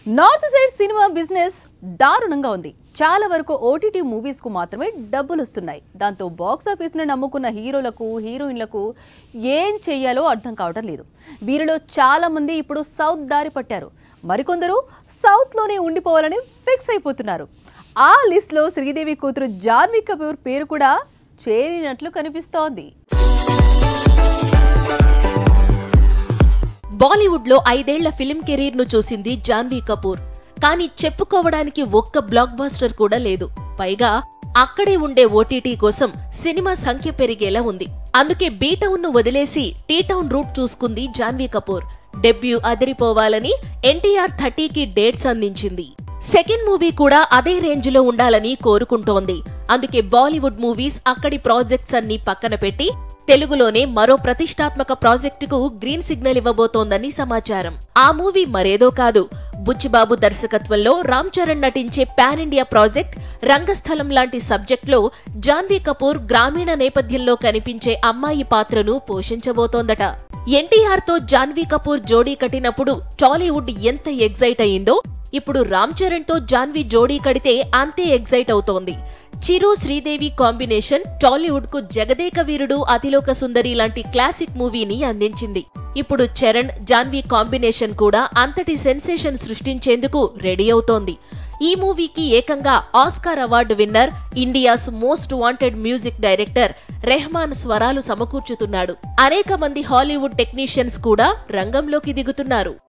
north side cinema business దారుణంగా ఉంది చాలా వరకు ఓటీటీ మూవీస్ కు మాత్రమే డబ్బులు వస్తున్నాయి దాంతో బాక్స్ ఆఫీస్ ని నమ్ముకున్న హీరోలకు హీరోయిన్లకు ఏం చెయ్యాలో అర్థం కావడం లేదు వీరిలో చాలా మంది ఇప్పుడు సౌత్ దారి పట్టారు మరికొందరు సౌత్ లోనే ఉండిపోవాలని ఫిక్స్ అయిపోతున్నారు ఆ లిస్ట్ లో శ్రీదేవి కూతురు జాన్వీ కపూర్ పేరు కూడా చేరినట్లు కనిపిస్తోంది బాలీవుడ్ లో ఐదేళ్ల ఫిల్మ్ కెరీర్ ను చూసింది జాన్వీ కపూర్ కానీ చెప్పుకోవడానికి ఒక్క బ్లాక్ బాస్టర్ కూడా లేదు పైగా అక్కడే ఉండే ఓటీటీ కోసం సినిమా సంఖ్య పెరిగేలా ఉంది అందుకే బీటౌన్ ను వదిలేసి టీటౌన్ రూట్ చూసుకుంది జాన్వీ కపూర్ డెబ్యూ అదిరిపోవాలని ఎన్టీఆర్ థర్టీకి డేట్స్ అందించింది సెకండ్ మూవీ కూడా అదే రేంజ్ లో ఉండాలని కోరుకుంటోంది అందుకే బాలీవుడ్ మూవీస్ అక్కడి ప్రాజెక్ట్స్ అన్ని పక్కన పెట్టి తెలుగులోనే మరో ప్రతిష్టాత్మక ప్రాజెక్టుకు గ్రీన్ సిగ్నల్ ఇవ్వబోతోందని సమాచారం ఆ మూవీ మరేదో కాదు బుచ్చిబాబు దర్శకత్వంలో రామ్ చరణ్ నటించే పాన్ ఇండియా ప్రాజెక్ట్ రంగస్థలం లాంటి సబ్జెక్ట్లో జాన్వీ కపూర్ గ్రామీణ నేపథ్యంలో కనిపించే అమ్మాయి పాత్రను పోషించబోతోందట ఎన్టీఆర్ తో జాన్వీ కపూర్ జోడీ కట్టినప్పుడు టాలీవుడ్ ఎంత ఎగ్జైట్ అయిందో ఇప్పుడు రామ్ చరణ్ తో జాన్వీ జోడీ కడితే అంతే ఎగ్జైట్ అవుతోంది చిరు శ్రీదేవి కాంబినేషన్ టాలీవుడ్ కు జగదేక వీరుడు అతిలోక సుందరి లాంటి క్లాసిక్ మూవీని అందించింది ఇప్పుడు చరణ్ జాన్వీ కాంబినేషన్ కూడా అంతటి సెన్సేషన్ సృష్టించేందుకు రెడీ అవుతోంది ఈ మూవీకి ఏకంగా Oscar award winner India's most wanted music director Rahman స్వరాలు సమకూర్చుతున్నాడు అనేక మంది హాలీవుడ్ టెక్నీషియన్స్ కూడా రంగంలోకి దిగుతున్నారు